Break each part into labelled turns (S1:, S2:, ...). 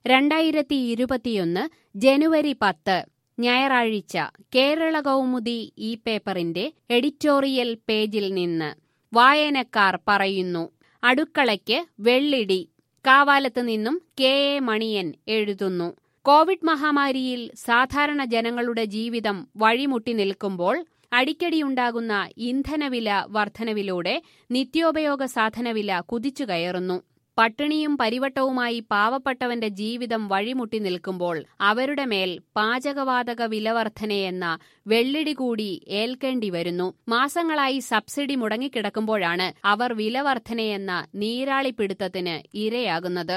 S1: രണ്ടായിരത്തി ഇരുപത്തിയൊന്ന് ജനുവരി പത്ത് ഞായറാഴ്ച കേരള കൗമുദി ഈ പേപ്പറിന്റെ എഡിറ്റോറിയൽ പേജിൽ നിന്ന് വായനക്കാർ പറയുന്നു അടുക്കളയ്ക്ക് വെള്ളിടി കാവാലത്ത് നിന്നും കെ എ മണിയൻ എഴുതുന്നു കോവിഡ് മഹാമാരിയിൽ സാധാരണ ജനങ്ങളുടെ ജീവിതം വഴിമുട്ടി നിൽക്കുമ്പോൾ അടിക്കടിയുണ്ടാകുന്ന ഇന്ധനവില വർധനവിലൂടെ നിത്യോപയോഗ സാധനവില കുതിച്ചു കയറുന്നു പട്ടിണിയും പരിവട്ടവുമായി പാവപ്പെട്ടവന്റെ ജീവിതം വഴിമുട്ടി നിൽക്കുമ്പോൾ അവരുടെ മേൽ പാചകവാതക വിലവർധനയെന്ന വെള്ളിടി കൂടി ഏൽക്കേണ്ടി വരുന്നു മാസങ്ങളായി സബ്സിഡി മുടങ്ങിക്കിടക്കുമ്പോഴാണ് അവർ വിലവർധനയെന്ന നീരാളിപ്പിടുത്തത്തിന് ഇരയാകുന്നത്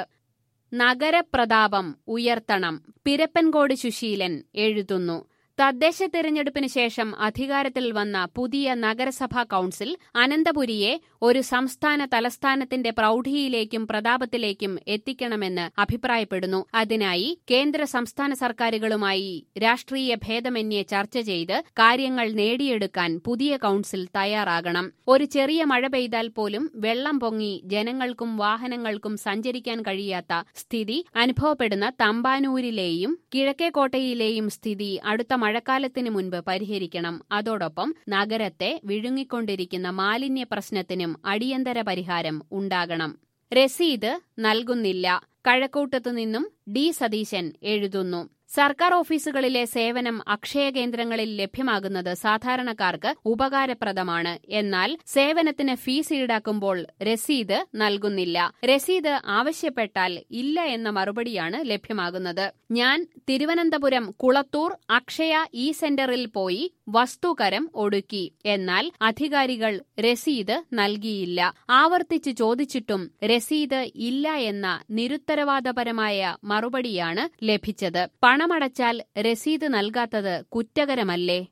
S1: നഗരപ്രതാപം ഉയർത്തണം പിരപ്പൻകോട് സുശീലൻ എഴുതുന്നു തദ്ദേശ തെരഞ്ഞെടുപ്പിന് ശേഷം അധികാരത്തിൽ വന്ന പുതിയ നഗരസഭാ കൌൺസിൽ അനന്തപുരിയെ ഒരു സംസ്ഥാന തലസ്ഥാനത്തിന്റെ പ്രൌഢിയിലേക്കും പ്രതാപത്തിലേക്കും എത്തിക്കണമെന്ന് അഭിപ്രായപ്പെടുന്നു അതിനായി കേന്ദ്ര സംസ്ഥാന സർക്കാരുകളുമായി രാഷ്ട്രീയ ഭേദമന്യേ ചർച്ച ചെയ്ത് കാര്യങ്ങൾ നേടിയെടുക്കാൻ പുതിയ കൌൺസിൽ തയ്യാറാകണം ഒരു ചെറിയ മഴ പെയ്താൽ പോലും വെള്ളം പൊങ്ങി ജനങ്ങൾക്കും വാഹനങ്ങൾക്കും സഞ്ചരിക്കാൻ കഴിയാത്ത സ്ഥിതി അനുഭവപ്പെടുന്ന തമ്പാനൂരിലെയും കിഴക്കേക്കോട്ടയിലെയും സ്ഥിതി അടുത്ത മഴക്കാലത്തിന് മുൻപ് പരിഹരിക്കണം അതോടൊപ്പം നഗരത്തെ വിഴുങ്ങിക്കൊണ്ടിരിക്കുന്ന മാലിന്യ പ്രശ്നത്തിനും അടിയന്തര പരിഹാരം ഉണ്ടാകണം രസീത് നൽകുന്നില്ല കഴക്കൂട്ടത്തു നിന്നും ഡി സതീശൻ എഴുതുന്നു സർക്കാർ ഓഫീസുകളിലെ സേവനം അക്ഷയ കേന്ദ്രങ്ങളിൽ ലഭ്യമാകുന്നത് സാധാരണക്കാർക്ക് ഉപകാരപ്രദമാണ് എന്നാൽ സേവനത്തിന് ഫീസ് ഈടാക്കുമ്പോൾ രസീത് നൽകുന്നില്ല രസീത് ആവശ്യപ്പെട്ടാൽ ഇല്ല എന്ന മറുപടിയാണ് ലഭ്യമാകുന്നത് ഞാൻ തിരുവനന്തപുരം കുളത്തൂർ അക്ഷയ ഇ സെന്ററിൽ പോയി വസ്തുകരം ഒടുക്കി എന്നാൽ അധികാരികൾ രസീത് നൽകിയില്ല ആവർത്തിച്ചു ചോദിച്ചിട്ടും രസീത് ഇല്ല എന്ന നിരുത്തരവാദപരമായ മറുപടിയാണ് ലഭിച്ചത് പണമടച്ചാൽ രസീത് നൽകാത്തത് കുറ്റകരമല്ലേ